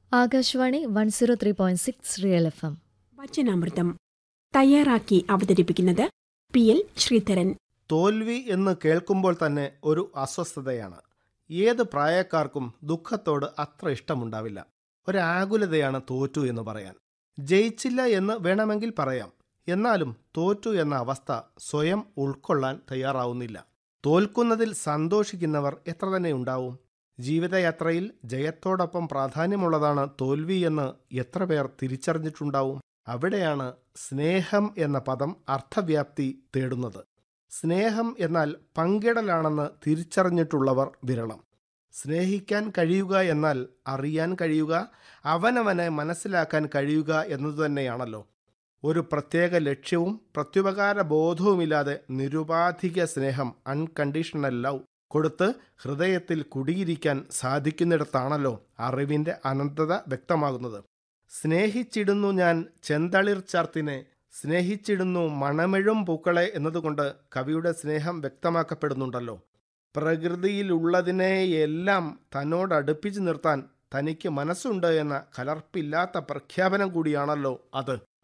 Akashvani one zero three point six real F M വചനാമൃതം തയ്യാറാക്കി അവതരിപ്പിക്കുന്നത് പി എൽ ശ്രീധരൻ തോൽവി എന്ന് കേൾക്കുമ്പോൾ തന്നെ ഒരു അസ്വസ്ഥതയാണ് ഏത് പ്രായക്കാർക്കും ദുഃഖത്തോട് അത്ര ഇഷ്ടമുണ്ടാവില്ല ഒരാകുലതയാണ് തോറ്റു എന്ന് പറയാൻ ജയിച്ചില്ല എന്ന് വേണമെങ്കിൽ പറയാം എന്നാലും തോറ്റു എന്ന അവസ്ഥ സ്വയം ഉൾക്കൊള്ളാൻ തയ്യാറാവുന്നില്ല തോൽക്കുന്നതിൽ സന്തോഷിക്കുന്നവർ എത്ര തന്നെ ഉണ്ടാവും ജീവിതയാത്രയിൽ ജയത്തോടൊപ്പം പ്രാധാന്യമുള്ളതാണ് തോൽവി എന്ന് എത്ര പേർ തിരിച്ചറിഞ്ഞിട്ടുണ്ടാവും അവിടെയാണ് സ്നേഹം എന്ന പദം അർത്ഥവ്യാപ്തി തേടുന്നത് സ്നേഹം എന്നാൽ പങ്കിടലാണെന്ന് തിരിച്ചറിഞ്ഞിട്ടുള്ളവർ വിരളം സ്നേഹിക്കാൻ കഴിയുക എന്നാൽ അറിയാൻ കഴിയുക അവനവനെ മനസ്സിലാക്കാൻ കഴിയുക എന്നതുതന്നെയാണല്ലോ ഒരു പ്രത്യേക ലക്ഷ്യവും പ്രത്യുപകാര ബോധവുമില്ലാതെ നിരുപാധിക സ്നേഹം അൺകണ്ടീഷണൽ ലവ് കൊടുത്ത് ഹൃദയത്തിൽ കുടിയിരിക്കാൻ സാധിക്കുന്നിടത്താണല്ലോ അറിവിൻ്റെ അനന്തത വ്യക്തമാകുന്നത് സ്നേഹിച്ചിടുന്നു ഞാൻ ചെന്തളിർ ചാർത്തിനെ സ്നേഹിച്ചിടുന്നു മണമെഴും പൂക്കളെ എന്നതുകൊണ്ട് കവിയുടെ സ്നേഹം വ്യക്തമാക്കപ്പെടുന്നുണ്ടല്ലോ പ്രകൃതിയിലുള്ളതിനെയെല്ലാം തന്നോടടുപ്പിച്ചു നിർത്താൻ തനിക്ക് മനസ്സുണ്ട് എന്ന കലർപ്പില്ലാത്ത പ്രഖ്യാപനം കൂടിയാണല്ലോ അത്